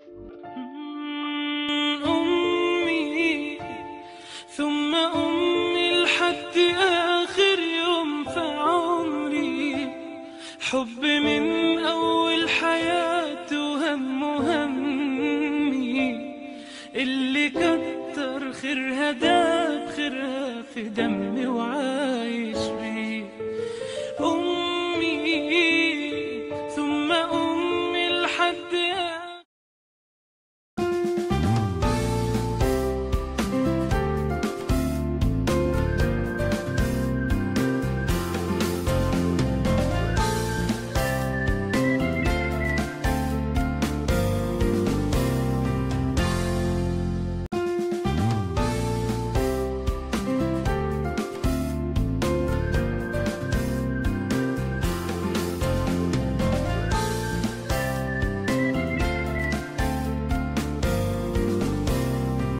أمي ثم أمي لحد آخر يوم في عمري حب من أول حياتي وهم همي اللي كتر خيرها داب خيرها في دمي وعايش بيه